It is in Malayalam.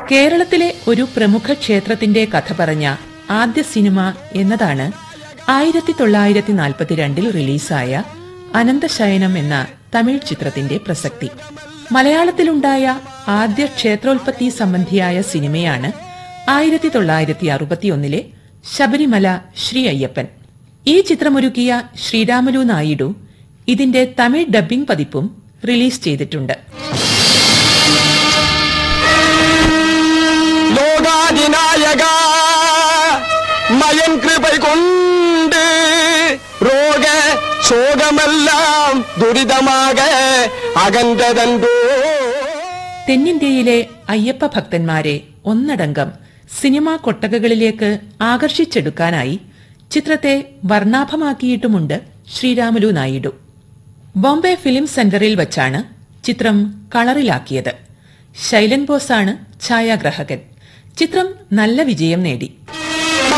കേരളത്തിലെ ഒരു പ്രമുഖ ക്ഷേത്രത്തിന്റെ കഥ പറഞ്ഞ ആദ്യ സിനിമ എന്നതാണ് ആയിരത്തി തൊള്ളായിരത്തി നാൽപ്പത്തിരണ്ടിൽ റിലീസായ അനന്തശയനം എന്ന തമിഴ് ചിത്രത്തിന്റെ പ്രസക്തി മലയാളത്തിലുണ്ടായ ആദ്യ ക്ഷേത്രോൽപത്തി സംബന്ധിയായ സിനിമയാണ് ആയിരത്തി തൊള്ളായിരത്തി അറുപത്തിയൊന്നിലെ ശബരിമല ശ്രീ അയ്യപ്പൻ ഈ ചിത്രമൊരുക്കിയ ശ്രീരാമലു നായിഡു ഇതിന്റെ തമിഴ് ഡബ്ബിംഗ് പതിപ്പും റിലീസ് ചെയ്തിട്ടുണ്ട് ലോകാതിനായക മയൻ കൃപൈ കൊണ്ട് രോഗ ശോകമെല്ലാം ദുരിതമാക അകന്തതന്തോ തെന്നിന്ത്യയിലെ അയ്യപ്പ ഭക്തന്മാരെ ഒന്നടങ്കം സിനിമാ കൊട്ടകകളിലേക്ക് ആകർഷിച്ചെടുക്കാനായി ചിത്രത്തെ വർണ്ണാഭമാക്കിയിട്ടുമുണ്ട് ശ്രീരാമലു നായിഡു ബോംബെ ഫിലിം സെന്ററിൽ വച്ചാണ് ചിത്രം കളറിലാക്കിയത് ശൈലൻ ബോസാണ് ഛായാഗ്രാഹകൻ ചിത്രം നല്ല വിജയം നേടി